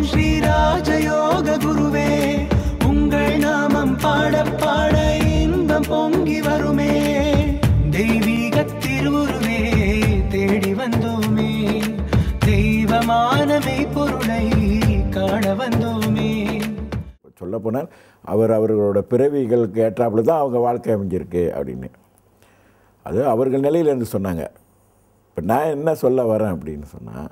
ஓம் ஸ்ரீ ராஜயோக குருவே உங்கள் நாமம் பாட பாட இன்பம் பொங்கி வருமே தெய்வீக திருவுருவே தேடி வந்தோமே தெய்வமானமை பொருளை காண வந்தோமே சொல்லப்போனால் அவர் அவர்களோட பிறவிகளுக்கு ஏற்றாப்புல தான் அவங்க வாழ்க்கை அமைஞ்சிருக்கு அப்படின்னு அது அவர்கள் நிலையிலேருந்து சொன்னாங்க இப்போ நான் என்ன சொல்ல வரேன் அப்படின்னு சொன்னால்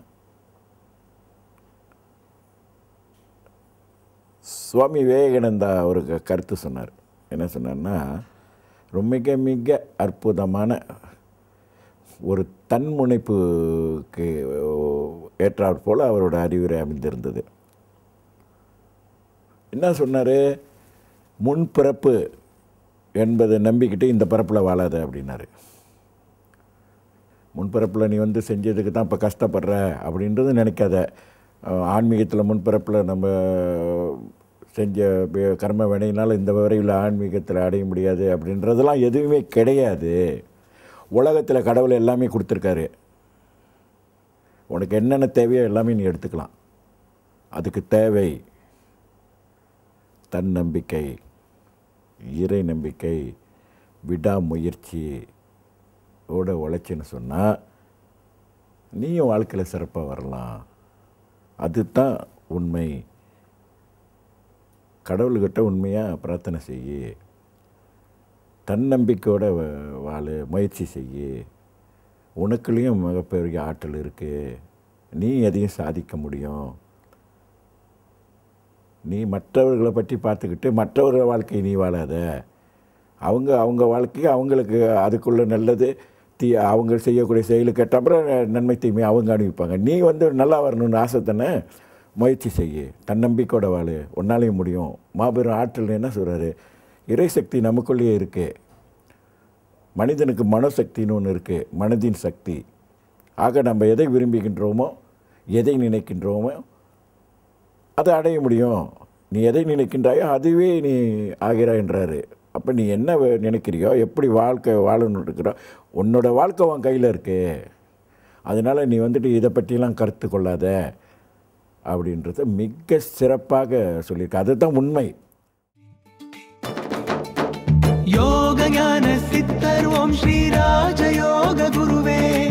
சுவாமி விவேகானந்தா ஒரு க- கருத்து சொன்னார் என்ன சொன்னார்னா ரொம்ப மிக மிக அற்புதமான ஒரு தன்முனைப்புக்கு ஏற்றாற் போல் அவரோட அறிவுரை அமைந்திருந்தது என்ன சொன்னார் முன்பிறப்பு என்பதை நம்பிக்கிட்டு இந்த பிறப்பில் வாழாத அப்படின்னாரு முன்பிறப்பில் நீ வந்து செஞ்சதுக்கு தான் இப்போ கஷ்டப்படுற அப்படின்றது நினைக்காத ஆன்மீகத்தில் முன்பிறப்பில் நம்ம செஞ்ச வே- கர்ம வினையினால் இந்த வரையில் ஆன்மீகத்தில் அடைய முடியாது அப்படின்றதெல்லாம் எதுவுமே கிடையாது உலகத்தில் கடவுள் எல்லாமே கொடுத்துருக்காரு உனக்கு என்னென்ன தேவையோ எல்லாமே நீ எடுத்துக்கலாம் அதுக்கு தேவை தன்னம்பிக்கை இறை நம்பிக்கை விடாமுயற்சி ஓட உழைச்சின்னு சொன்னால் நீயும் வாழ்க்கையில் சிறப்பாக வரலாம் அதுதான் உண்மை கடவுள்கிட்ட உண்மையாக பிரார்த்தனை செய்யு தன்னம்பிக்கையோட வ- வாழு முயற்சி செய்யு உனக்குள்ளேயும் மிகப்பெரிய ஆற்றல் இருக்குது நீ எதையும் சாதிக்க முடியும் நீ மற்றவர்களை பற்றி பார்த்துக்கிட்டு மற்றவர்கள் வாழ்க்கையை நீ வாழாத அவங்க அவங்க வாழ்க்கையை அவங்களுக்கு அதுக்குள்ள நல்லது தீ அவங்க செய்யக்கூடிய செயலுக்கு ஏற்ற அப்புறம் நன்மை தீமை அவங்க அனுப்பிப்பாங்க நீ வந்து நல்லா வரணும்னு ஆசை தானே முயற்சி செய்யு தன்னம்பிக்கையோட வாழு உன்னாலேயும் முடியும் மாபெரும் ஆற்றல் என்ன சொல்கிறாரு இறைசக்தி நமக்குள்ளேயே இருக்குது மனிதனுக்கு மனசக்தின்னு ஒன்று இருக்குது மனதின் சக்தி ஆக நம்ம எதை விரும்புகின்றோமோ எதை நினைக்கின்றோமோ அதை அடைய முடியும் நீ எதை நினைக்கின்றாயோ அதுவே நீ ஆகிறாய்ன்றாரு அப்போ நீ என்ன வே- நினைக்கிறியோ எப்படி வாழ்க்கை வாழணும்னு இருக்கிறோ உன்னோட வாழ்க்கை உன் கையில் இருக்கு அதனால் நீ வந்துட்டு இதை பற்றிலாம் கருத்து கொள்ளாத அப்படின்றத மிக சிறப்பாக சொல்லியிருக்கு அதுதான் உண்மை யோக ஞான சித்தர் ஓம் ஸ்ரீ ராஜயோக குருவே